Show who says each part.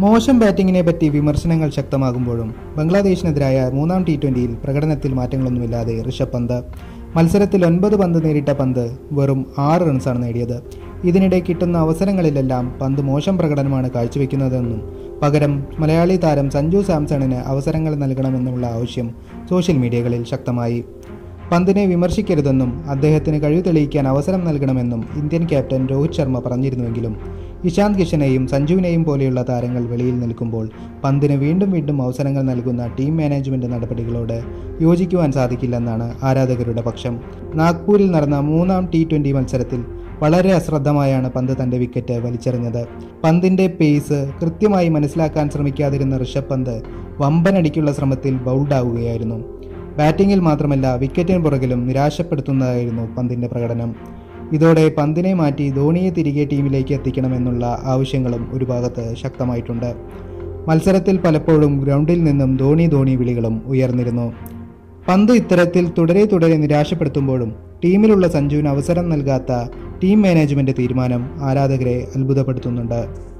Speaker 1: മോശം ബാറ്റിങ്ങിനെ പറ്റി വിമർശനങ്ങൾ ശക്തമാകുമ്പോഴും ബംഗ്ലാദേശിനെതിരായ മൂന്നാം ടി ട്വന്റിയിൽ പ്രകടനത്തിൽ മാറ്റങ്ങളൊന്നുമില്ലാതെ ഋഷഭ് പന്ത് മത്സരത്തിൽ ഒൻപത് പന്ത് നേരിട്ട പന്ത് വെറും ആറ് റൺസാണ് നേടിയത് ഇതിനിടെ കിട്ടുന്ന അവസരങ്ങളിലെല്ലാം പന്ത് മോശം പ്രകടനമാണ് കാഴ്ചവെക്കുന്നതെന്നും പകരം മലയാളി താരം സഞ്ജു സാംസണിന് അവസരങ്ങൾ നൽകണമെന്നുള്ള ആവശ്യം സോഷ്യൽ മീഡിയകളിൽ ശക്തമായി പന്തിനെ വിമർശിക്കരുതെന്നും അദ്ദേഹത്തിന് കഴിവ് തെളിയിക്കാൻ അവസരം നൽകണമെന്നും ഇന്ത്യൻ ക്യാപ്റ്റൻ രോഹിത് ശർമ്മ പറഞ്ഞിരുന്നുവെങ്കിലും ഇശാന്ത് കിഷനെയും സഞ്ജുവിനെയും പോലെയുള്ള താരങ്ങൾ വെളിയിൽ നിൽക്കുമ്പോൾ പന്തിന് വീണ്ടും വീണ്ടും അവസരങ്ങൾ നൽകുന്ന ടീം മാനേജ്മെന്റ് നടപടികളോട് യോജിക്കുവാൻ സാധിക്കില്ലെന്നാണ് ആരാധകരുടെ പക്ഷം നാഗ്പൂരിൽ നടന്ന മൂന്നാം ടി ട്വന്റി മത്സരത്തിൽ വളരെ അശ്രദ്ധമായാണ് പന്ത് തന്റെ വിക്കറ്റ് വലിച്ചെറിഞ്ഞത് പന്തിന്റെ പേസ് കൃത്യമായി മനസ്സിലാക്കാൻ ശ്രമിക്കാതിരുന്ന ഋഷഭ് പന്ത് വമ്പനടിക്കുള്ള ശ്രമത്തിൽ ബൗൾഡാവുകയായിരുന്നു ബാറ്റിങ്ങിൽ മാത്രമല്ല വിക്കറ്റിന് പുറകിലും നിരാശപ്പെടുത്തുന്നതായിരുന്നു പന്തിന്റെ പ്രകടനം ഇതോടെ പന്തിനെ മാറ്റി ധോണിയെ തിരികെ ടീമിലേക്ക് എത്തിക്കണമെന്നുള്ള ആവശ്യങ്ങളും ഒരു ഭാഗത്ത് ശക്തമായിട്ടുണ്ട് മത്സരത്തിൽ പലപ്പോഴും ഗ്രൗണ്ടിൽ നിന്നും ധോണി ധോണി വിളികളും ഉയർന്നിരുന്നു പന്ത് ഇത്തരത്തിൽ തുടരെ തുടരെ നിരാശപ്പെടുത്തുമ്പോഴും ടീമിലുള്ള സഞ്ജുവിന് അവസരം നൽകാത്ത ടീം മാനേജ്മെന്റ് തീരുമാനം ആരാധകരെ അത്ഭുതപ്പെടുത്തുന്നുണ്ട്